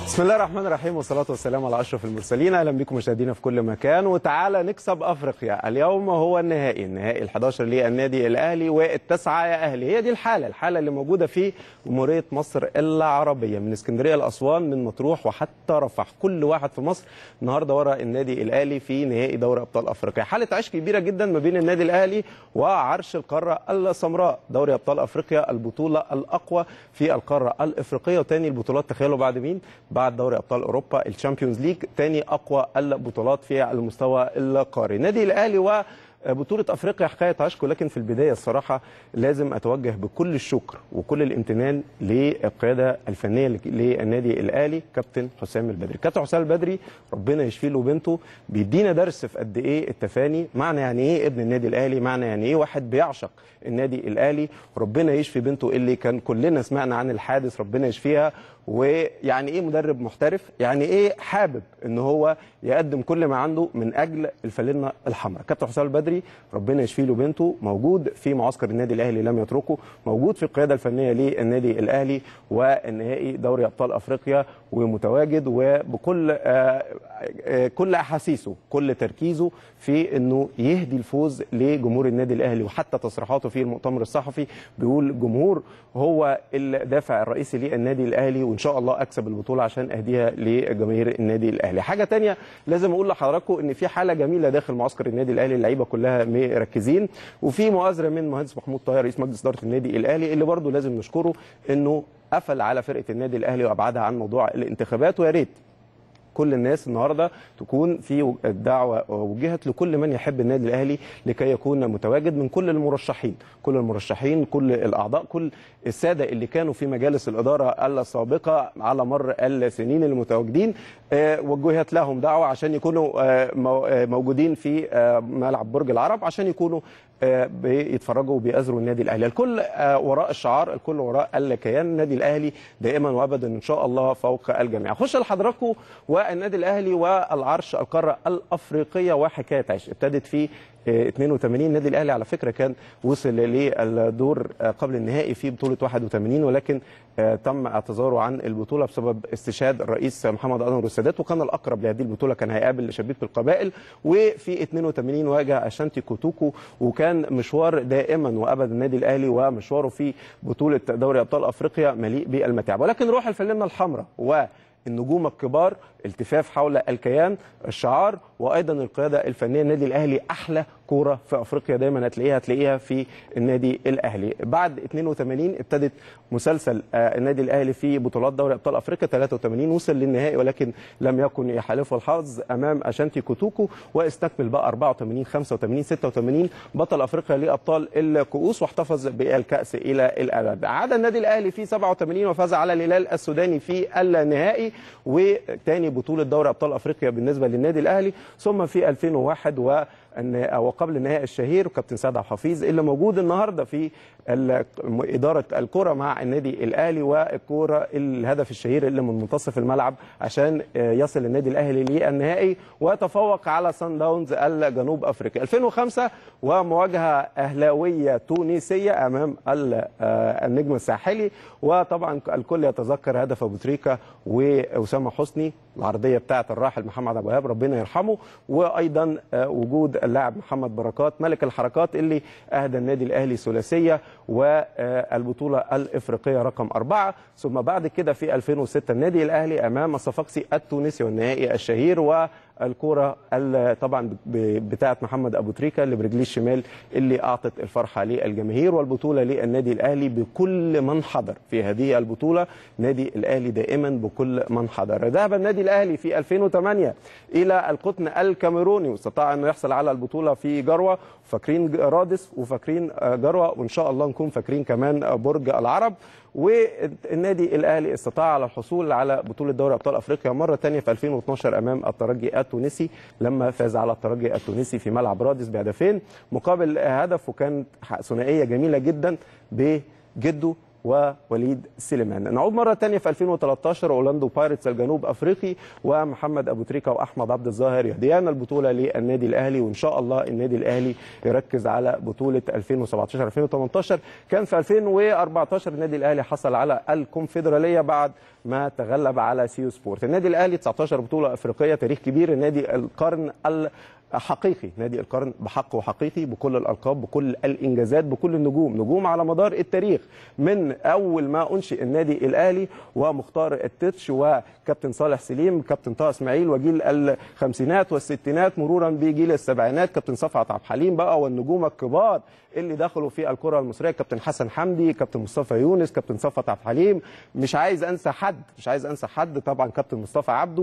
بسم الله الرحمن الرحيم والصلاة والسلام على أشرف المرسلين أهلا بكم مشاهدينا في كل مكان وتعالى نكسب أفريقيا اليوم هو النهائي النهائي ال11 للنادي الأهلي والتسعة يا أهلي هي دي الحالة الحالة اللي موجودة في جمهورية مصر العربية من اسكندرية لأسوان من مطروح وحتى رفح كل واحد في مصر النهارده ورا النادي الأهلي في نهائي دوري أبطال أفريقيا حالة عشق كبيرة جدا ما بين النادي الأهلي وعرش القارة السمراء دوري أبطال أفريقيا البطولة الأقوى في القارة الإفريقية وتاني البطولات تخيلوا بعد مين بعد دوري ابطال اوروبا الشامبيونز ليج ثاني اقوى البطولات في المستوى القاري النادي الاهلي و بطولة افريقيا حكاية عشق ولكن في البداية الصراحة لازم اتوجه بكل الشكر وكل الامتنان للقيادة الفنية للنادي الاهلي كابتن حسام البدري، كابتن حسام البدري ربنا يشفيه له بنته بيدينا درس في قد ايه التفاني، معنى يعني ايه ابن النادي الاهلي، معنى يعني ايه واحد بيعشق النادي الاهلي، وربنا يشفي بنته اللي كان كلنا سمعنا عن الحادث ربنا يشفيها ويعني ايه مدرب محترف يعني ايه حابب ان هو يقدم كل ما عنده من اجل الفالنه الحمراء كابتن حسام البدري ربنا يشفي له بنته موجود في معسكر النادي الاهلي لم يتركه موجود في القياده الفنيه للنادي الاهلي والنهائي دوري ابطال افريقيا ومتواجد وبكل آه آه كل احاسيسه كل تركيزه في انه يهدي الفوز لجمهور النادي الاهلي وحتى تصريحاته في المؤتمر الصحفي بيقول الجمهور هو الدافع الرئيسي للنادي الاهلي وان شاء الله اكسب البطوله عشان اهديها لجماهير النادي الاهلي حاجه تانية لازم اقول لحضراتكم ان في حاله جميله داخل معسكر النادي الاهلي اللعيبه كلها مركزين وفي مؤازره من مهندس محمود طاهر رئيس مجلس اداره النادي الاهلي اللي برضه لازم نشكره انه قفل على فرقه النادي الاهلي وابعدها عن موضوع الانتخابات ويا ريت كل الناس النهارده تكون في الدعوه وجهت لكل من يحب النادي الاهلي لكي يكون متواجد من كل المرشحين، كل المرشحين، كل الاعضاء، كل الساده اللي كانوا في مجالس الاداره السابقه على مر السنين المتواجدين وجهت لهم دعوه عشان يكونوا موجودين في ملعب برج العرب عشان يكونوا بيتفرجوا وبيأزروا النادي الاهلي، الكل وراء الشعار، الكل وراء الكيان، النادي الاهلي دائما وابدا ان شاء الله فوق الجميع. اخش لحضراتكم والنادي الاهلي والعرش القاره الافريقيه وحكايه عيش ابتدت في 82 النادي الاهلي على فكره كان وصل للدور قبل النهائي في بطوله 81 ولكن تم اعتذاره عن البطوله بسبب استشهاد الرئيس محمد انور السادات وكان الاقرب لهذه البطوله كان هيقابل شبيبه القبائل وفي 82 واجه اشانتي كوتوكو وكان مشوار دائما وابدا النادي الاهلي ومشواره في بطوله دوري ابطال افريقيا مليء بالمتاعب ولكن روح الفلنه الحمراء و النجوم الكبار التفاف حول الكيان الشعار وايضا القياده الفنيه النادي الاهلي احلى كوره في افريقيا دايما هتلاقيها هتلاقيها في النادي الاهلي بعد 82 ابتدت مسلسل النادي الاهلي في بطولات دوري ابطال افريقيا 83 وصل للنهائي ولكن لم يكن يحالفه الحظ امام اشانتي كوتوكو واستكمل بقى 84 85 86 بطل افريقيا لابطال الكؤوس واحتفظ بالكاس الى الابد عاد النادي الاهلي في 87 وفاز على الهلال السوداني في النهائي وتاني بطوله دوري ابطال افريقيا بالنسبه للنادي الاهلي ثم في 2001 و وقبل النهائي الشهير كابتن سعد عبد الحفيظ اللي موجود النهارده في اداره الكره مع النادي الاهلي والكوره الهدف الشهير اللي من منتصف الملعب عشان يصل النادي الاهلي للنهائي ويتفوق على سان داونز الجنوب افريقيا 2005 ومواجهه اهلاويه تونسيه امام النجم الساحلي وطبعا الكل يتذكر هدف ابو تريكه واسامه حسني العرضيه بتاعه الراحل محمد ابو وهاب ربنا يرحمه وايضا وجود اللاعب محمد بركات ملك الحركات اللي اهدى النادي الاهلي ثلاثيه والبطوله الافريقيه رقم اربعه ثم بعد كده في 2006 النادي الاهلي امام الصفاقسي التونسي والنهائي الشهير و الكوره طبعا بتاعه محمد ابو تريكه اللي برجليه الشمال اللي اعطت الفرحه للجماهير والبطوله للنادي الاهلي بكل من حضر في هذه البطوله نادي الاهلي دائما بكل من حضر ذهب النادي الاهلي في 2008 الى القطن الكاميروني واستطاع انه يحصل على البطوله في جروه فاكرين رادس وفاكرين جروه وان شاء الله نكون فاكرين كمان برج العرب والنادي الاهلي استطاع على الحصول على بطوله دوري ابطال افريقيا مره ثانيه في 2012 امام الترجي التونسي لما فاز على الترجي التونسي في ملعب رادس بهدفين مقابل هدف وكانت ثنائيه جميله جدا بجده ووليد سليمان نعود مره ثانيه في 2013 اورلاندو بايرتس الجنوب افريقي ومحمد ابو تريكه واحمد عبد الظاهر يهديان البطوله للنادي الاهلي وان شاء الله النادي الاهلي يركز على بطوله 2017 2018 كان في 2014 النادي الاهلي حصل على الكونفدراليه بعد ما تغلب على سيو سبورت النادي الاهلي 19 بطوله افريقيه تاريخ كبير النادي القرن حقيقي نادي القرن بحق وحقيقي بكل الالقاب بكل الانجازات بكل النجوم نجوم على مدار التاريخ من اول ما انشئ النادي الاهلي ومختار التتش وكابتن صالح سليم كابتن طه اسماعيل وجيل الخمسينات والستينات مرورا بجيل السبعينات كابتن صفعت عبد الحليم بقى والنجوم الكبار اللي دخلوا في الكره المصريه كابتن حسن حمدي كابتن مصطفى يونس كابتن صفعت عبد الحليم مش عايز انسى حد مش عايز انسى حد طبعا كابتن مصطفى عبده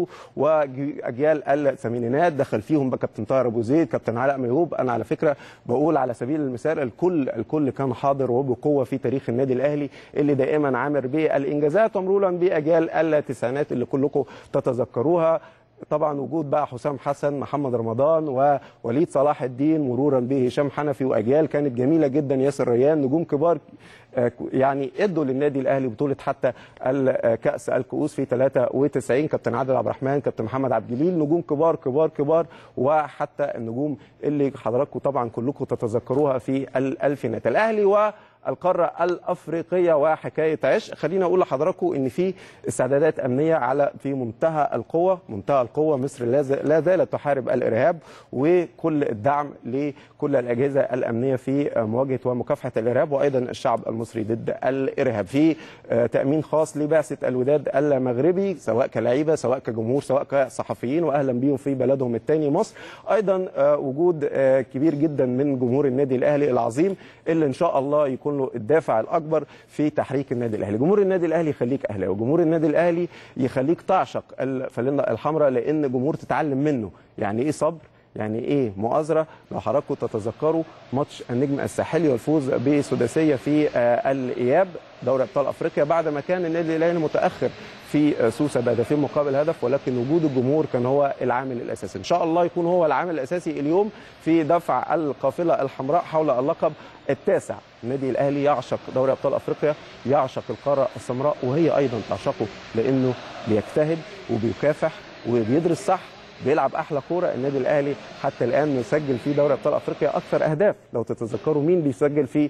واجيال الثمانينات دخل فيهم بقى كابتن طاهر ابو زيد كابتن علاء ميهوب انا على فكره بقول على سبيل المثال الكل الكل كان حاضر وبقوه في تاريخ النادي الاهلي اللي دائما عامر بالانجازات ومرورا باجيال التسعينات اللي كلكم تتذكروها طبعا وجود بقى حسام حسن محمد رمضان ووليد صلاح الدين مرورا بهشام حنفي واجيال كانت جميله جدا ياسر ريان نجوم كبار يعني ادوا للنادي الاهلي بطوله حتى كاس الكؤوس في 93 كابتن عادل عبد الرحمن كابتن محمد عبد الجليل نجوم كبار كبار كبار وحتى النجوم اللي حضراتكم طبعا كلكم تتذكروها في الالفينات الاهلي و القاره الافريقيه وحكايه عشق خلينا اقول لحضراتكم ان في استعدادات امنيه على في منتهى القوه منتهى القوه مصر لا زالت تحارب الارهاب وكل الدعم لكل الاجهزه الامنيه في مواجهه ومكافحه الارهاب وايضا الشعب المصري ضد الارهاب في تامين خاص لبعثه الوداد المغربي سواء كلعيبه سواء كجمهور سواء كصحفيين واهلا بيهم في بلدهم الثاني مصر ايضا وجود كبير جدا من جمهور النادي الاهلي العظيم اللي ان شاء الله يكون له الدافع الاكبر في تحريك النادي الاهلي جمهور النادي الاهلي يخليك اهلاوي جمهور النادي الاهلي يخليك تعشق الفانله الحمراء لان جمهور تتعلم منه يعني ايه صبر يعني ايه مؤازره لو حضراتكم تتذكروا ماتش النجم الساحلي والفوز بسداسيه في الاياب دوري ابطال افريقيا بعد ما كان النادي الاهلي متاخر في سوسه بهدفين مقابل هدف ولكن وجود الجمهور كان هو العامل الاساسي ان شاء الله يكون هو العامل الاساسي اليوم في دفع القافله الحمراء حول اللقب التاسع النادي الاهلي يعشق دوري ابطال افريقيا يعشق القاره السمراء وهي ايضا تعشقه لانه بيجتهد وبيكافح وبيدرس صح بيلعب احلى كوره النادي الاهلي حتى الان مسجل في دوري ابطال افريقيا اكثر اهداف لو تتذكروا مين بيسجل في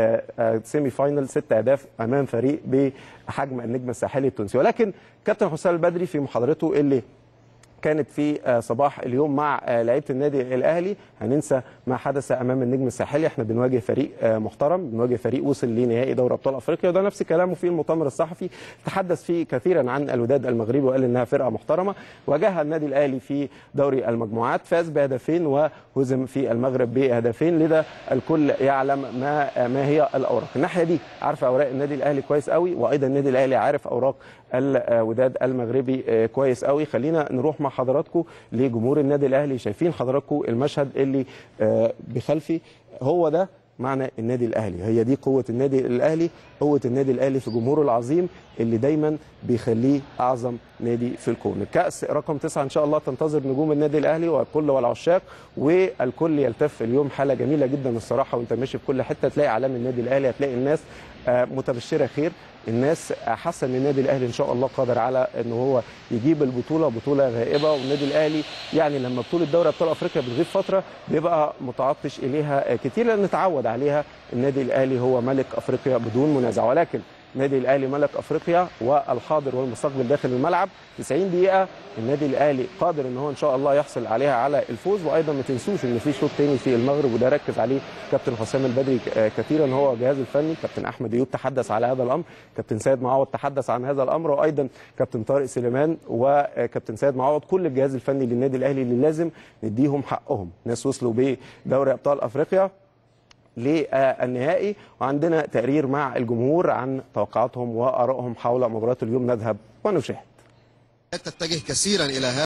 سيمي فاينل ست اهداف امام فريق بحجم النجم الساحلي التونسي ولكن كابتن حسام البدري في محاضرته اللي كانت في صباح اليوم مع لعيبه النادي الاهلي هننسى ما حدث امام النجم الساحلي احنا بنواجه فريق محترم بنواجه فريق وصل لنهائي دوري ابطال افريقيا وده نفس كلامه في المؤتمر الصحفي تحدث فيه كثيرا عن الوداد المغربي وقال انها فرقه محترمه واجهها النادي الاهلي في دوري المجموعات فاز بهدفين وهزم في المغرب بهدفين لذا الكل يعلم ما ما هي الاوراق الناحيه دي عارفه اوراق النادي الاهلي كويس قوي وايضا النادي الاهلي عارف اوراق الوداد المغربي كويس قوي خلينا نروح مع حضراتكم لجمهور النادي الاهلي شايفين حضراتكم المشهد اللي بخلفي هو ده معنى النادي الاهلي هي دي قوه النادي الاهلي قوه النادي الاهلي في جمهوره العظيم اللي دايما بيخليه اعظم نادي في الكون الكاس رقم تسعة ان شاء الله تنتظر نجوم النادي الاهلي والكل والعشاق والكل يلتف اليوم حاله جميله جدا الصراحه وانت ماشي في كل حته تلاقي علام النادي الاهلي هتلاقي الناس متبشره خير الناس حاسه ان النادي الاهلي ان شاء الله قادر على ان هو يجيب البطوله بطوله غائبه والنادي الاهلي يعني لما بطوله دوري ابطال افريقيا بتغيب فتره بيبقى متعطش اليها كتير لان اتعود عليها النادي الاهلي هو ملك افريقيا بدون منازع ولكن النادي الاهلي ملك افريقيا والحاضر والمستقبل داخل الملعب 90 دقيقه النادي الاهلي قادر ان هو ان شاء الله يحصل عليها على الفوز وايضا ما تنسوش ان في شوط تاني في المغرب وده ركز عليه كابتن حسام البدري كثيرا هو الجهاز الفني كابتن احمد ايوب تحدث على هذا الامر كابتن سيد معوض تحدث عن هذا الامر وايضا كابتن طارق سليمان وكابتن سيد معوض كل الجهاز الفني للنادي الاهلي اللي لازم نديهم حقهم ناس وصلوا بدوري ابطال افريقيا للنهائي وعندنا تقرير مع الجمهور عن توقعاتهم وارائهم حول مباراه اليوم نذهب ونشاهد تتجه كثيرا الى هذا